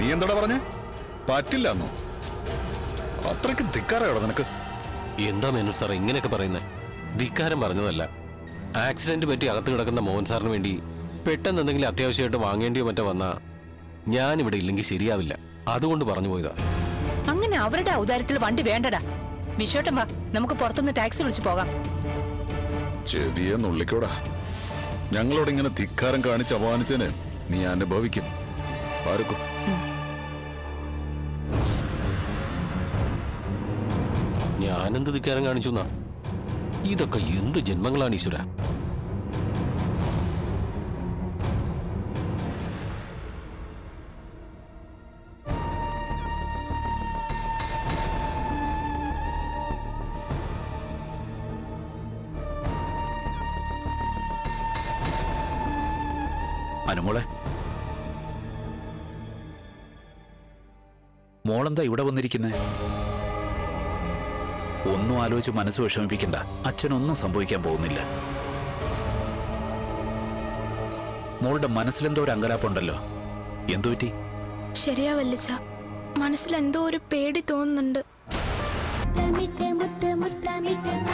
നീ എന്താടാ പറഞ്ഞേ പറ്റില്ല എന്നോ അത്രയ്ക്ക് ധിക്കാറയോടാ നിനക്ക് എന്താ മേനു സാർ ഇങ്ങനെയൊക്കെ പറയുന്നത് ധിക്കാരം പറഞ്ഞതല്ല ആക്സിഡന്റ് പറ്റി അകത്ത് കിടക്കുന്ന മോഹൻ സാറിന് വേണ്ടി പെട്ടെന്ന് എന്തെങ്കിലും അത്യാവശ്യമായിട്ട് വാങ്ങേണ്ടിയോ മറ്റോ വന്നാ ഞാൻ ഇവിടെ ഇല്ലെങ്കിൽ ശരിയാവില്ല അതുകൊണ്ട് പറഞ്ഞു പോയതാ അങ്ങനെ അവരുടെ ഔദാര്യത്തിൽ വണ്ടി വേണ്ടടാ വിശോട്ടം വാ നമുക്ക് പുറത്തുനിന്ന് ടാക്സി വിളിച്ചു പോകാം ചെവിയെ നുള്ളിക്കോടാ ഞങ്ങളോട് ഇങ്ങനെ ധിക്കാരം കാണിച്ച് അപമാനിച്ചതിന് നീ അനുഭവിക്കും പാർക്കും ഞാനെന്ത് ധിക്കാരം കാണിച്ചു എന്നാ ഇതൊക്കെ എന്ത് ജന്മങ്ങളാണ് ഈശ്വര അനുമോളെ മോളെന്താ ഇവിടെ വന്നിരിക്കുന്നേ ഒന്നും ആലോചിച്ച് മനസ്സ് വിഷമിപ്പിക്കണ്ട അച്ഛനൊന്നും സംഭവിക്കാൻ പോകുന്നില്ല മോളുടെ മനസ്സിലെന്തോ ഒരു അങ്കലാപ്പുണ്ടല്ലോ എന്തു പറ്റി ശരിയാവല്ലിച്ച മനസ്സിൽ എന്തോ ഒരു പേടി തോന്നുന്നുണ്ട് മുത്തമിട്ട് മുത്ത് മുത്തമിട്ട്